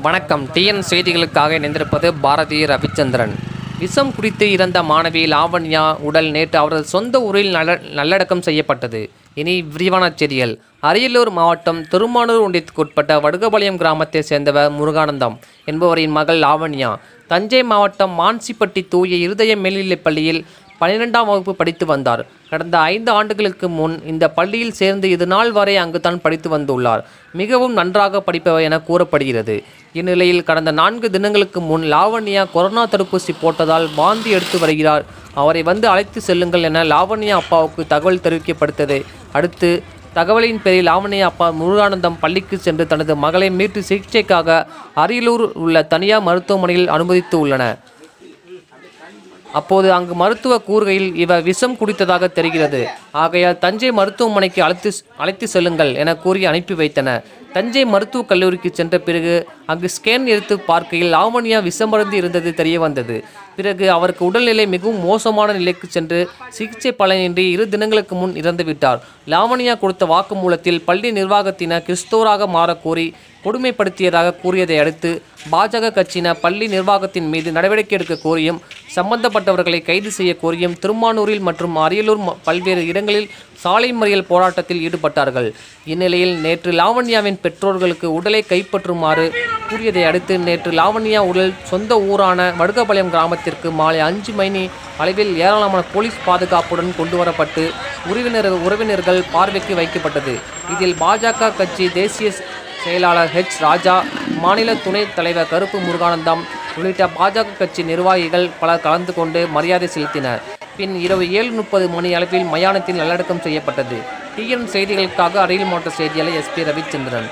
வணக்கம் டிஎன் செய்திகளுக்காக இணைந்திருப்பது பாரதி ரவிச்சந்திரன் விஷம் குடித்து இறந்த மாணவி லாவண்யா உடல் நேற்று அவரது சொந்த ஊரில் நல்ல நல்லடக்கம் செய்யப்பட்டது இனி விரிவான செய்திகள் அரியலூர் மாவட்டம் திருமானூர் ஒன்றியத்துக்குட்பட்ட வடுகபாளையம் கிராமத்தைச் சேர்ந்தவர் முருகானந்தம் என்பவரின் மகள் லாவண்யா தஞ்சை மாவட்டம் மான்சிப்பட்டி தூய இருதய மேல்நிலைப் பள்ளியில் பன்னிரெண்டாம் வகுப்பு படித்து வந்தார் கடந்த ஐந்து ஆண்டுகளுக்கு முன் இந்த பள்ளியில் சேர்ந்து இது நாள் வரை அங்குதான் படித்து வந்துள்ளார் மிகவும் நன்றாக படிப்பவர் என கூறப்படுகிறது இந்நிலையில் கடந்த நான்கு தினங்களுக்கு முன் லாவண்யா கொரோனா தடுப்பூசி போட்டதால் வாந்தி எடுத்து வருகிறார் அவரை வந்து அழைத்து செல்லுங்கள் என லாவண்யா அப்பாவுக்கு தகவல் தெரிவிக்கப்பட்டது அடுத்து தகவலின் பேரில் லாவண்யா அப்பா முருகானந்தம் பள்ளிக்கு சென்று தனது மகளை மீட்டு சிகிச்சைக்காக அரியலூர் உள்ள தனியார் மருத்துவமனையில் அனுமதித்து உள்ளனர் அப்போது அங்கு மருத்துவ கூறுகையில் இவர் விஷம் குடித்ததாக தெரிகிறது ஆகையால் தஞ்சை மருத்துவமனைக்கு அழைத்து அழைத்து செல்லுங்கள் என கூறி அனுப்பி வைத்தனர் தஞ்சை மருத்துவக் கல்லூரிக்கு சென்ற பிறகு அங்கு ஸ்கேன் எடுத்து பார்க்கையில் லாவண்யா விஷமருந்து இருந்தது தெரிய வந்தது பிறகு அவருக்கு உடல்நிலை மிகவும் மோசமான நிலைக்கு சென்று சிகிச்சை பலனின்றி இரு தினங்களுக்கு முன் இறந்துவிட்டார் லாவண்யா கொடுத்த வாக்குமூலத்தில் பள்ளி நிர்வாகத்தினர் கிறிஸ்தவராக மாறக் கோரி கொடுமைப்படுத்தியதாக கூறியதை அடுத்து பாஜக கட்சியினர் பள்ளி நிர்வாகத்தின் மீது நடவடிக்கை எடுக்க கோரியும் சம்பந்தப்பட்டவர்களை கைது செய்ய கோரியும் திருமானூரில் மற்றும் அரியலூர் ம- பல்வேறு இடங்களில் சாலை மறியல் போராட்டத்தில் ஈடுபட்டார்கள் இந்நிலையில் நேற்று லாவண்யாவின் பெற்றோர்களுக்கு உடலை கைப்பற்றுமாறு கூறியதை அடுத்து நேற்று லாவண்யா உடல் சொந்த ஊரான வடுகபாளையம் கிராமத்திற்கு மாலை அஞ்சு மணி அளவில் ஏராளமான போலீஸ் பாதுகாப்புடன் கொண்டு வரப்பட்டு உறவினர் உறவினர்கள் பார்வைக்கு வைக்கப்பட்டது இதில் பாஜக கட்சி தேசிய செயலாளர் ஹெச் ராஜா மாநில துணைத் தலைவர் கருப்பு முருகானந்தம் உள்ளிட்ட பாஜக கட்சி நிர்வாகிகள் பலர் கலந்து கொண்டு மரியாதை செலுத்தினர் பின் இரவு ஏழு முப்பது மணி அளவில் மயானத்தில் நல்லடக்கம் செய்யப்பட்டது டிஎன் செய்திகளுக்காக அரியல் மாவட்ட செய்தியாளர் எஸ்பி ரவிச்சந்திரன்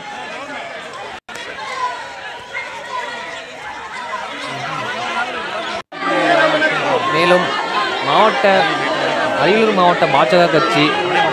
மேலும் மாவட்ட அரியலூர் மாவட்ட பாஜக கட்சி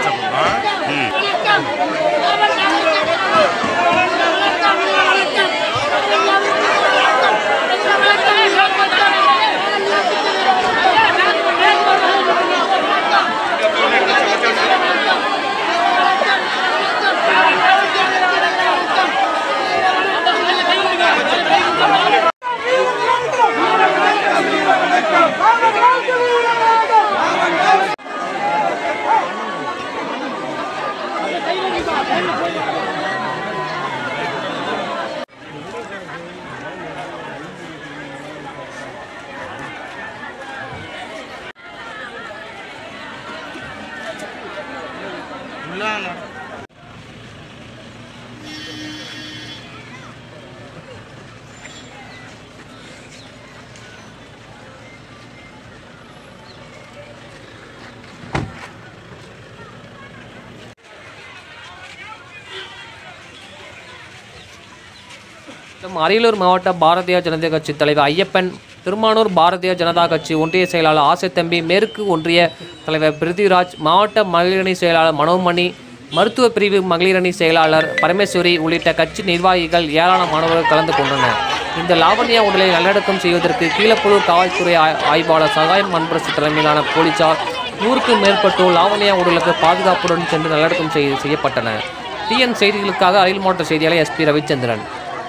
மற்றும் அரியலூர் மாவட்ட பாரதிய ஜனதா கட்சி தலைவர் ஐயப்பன் திருமானூர் பாரதிய ஜனதா கட்சி ஒன்றிய செயலாளர் ஆசைத்தம்பி மேற்கு ஒன்றிய தலைவர் பிருத்திவிராஜ் மாவட்ட மகளிரணி செயலாளர் மனோமணி மருத்துவ பிரிவு மகளிரணி செயலாளர் பரமேஸ்வரி உள்ளிட்ட கட்சி நிர்வாகிகள் ஏராளமான மாணவர்கள் கலந்து கொண்டனர் இந்த லாவண்யா உடலை நல்லடக்கம் செய்வதற்கு கீழப்புழூர் காவல்துறை ஆய்- ஆய்வாளர் சகாயம் அன்பரசு தலைமையிலான போலீசார் நூறுக்கும் மேற்பட்டோர் லாவண்யா உடலுக்கு பாதுகாப்புடன் சென்று நல்லடக்கம் செய்ய செய்யப்பட்டனர் டிஎன் செய்திகளுக்காக அரியல் மாவட்ட செய்தியாளர் எஸ்பி ரவிச்சந்திரன்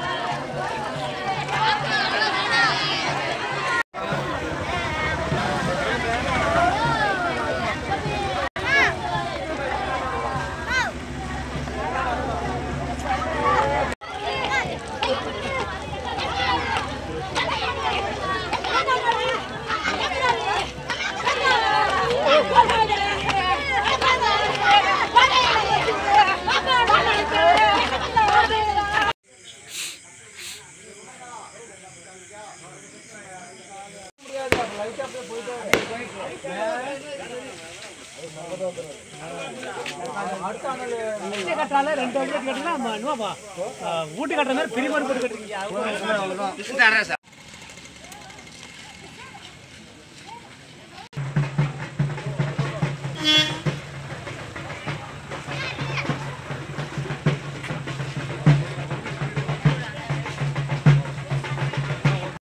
வீட்டு கட்டால ரெண்டு வருஷம் கட்டினா நம்ம என்னப்பா வீட்டு கட்டுற மாதிரி பிரிமர் போட்டு கட்டுறீங்க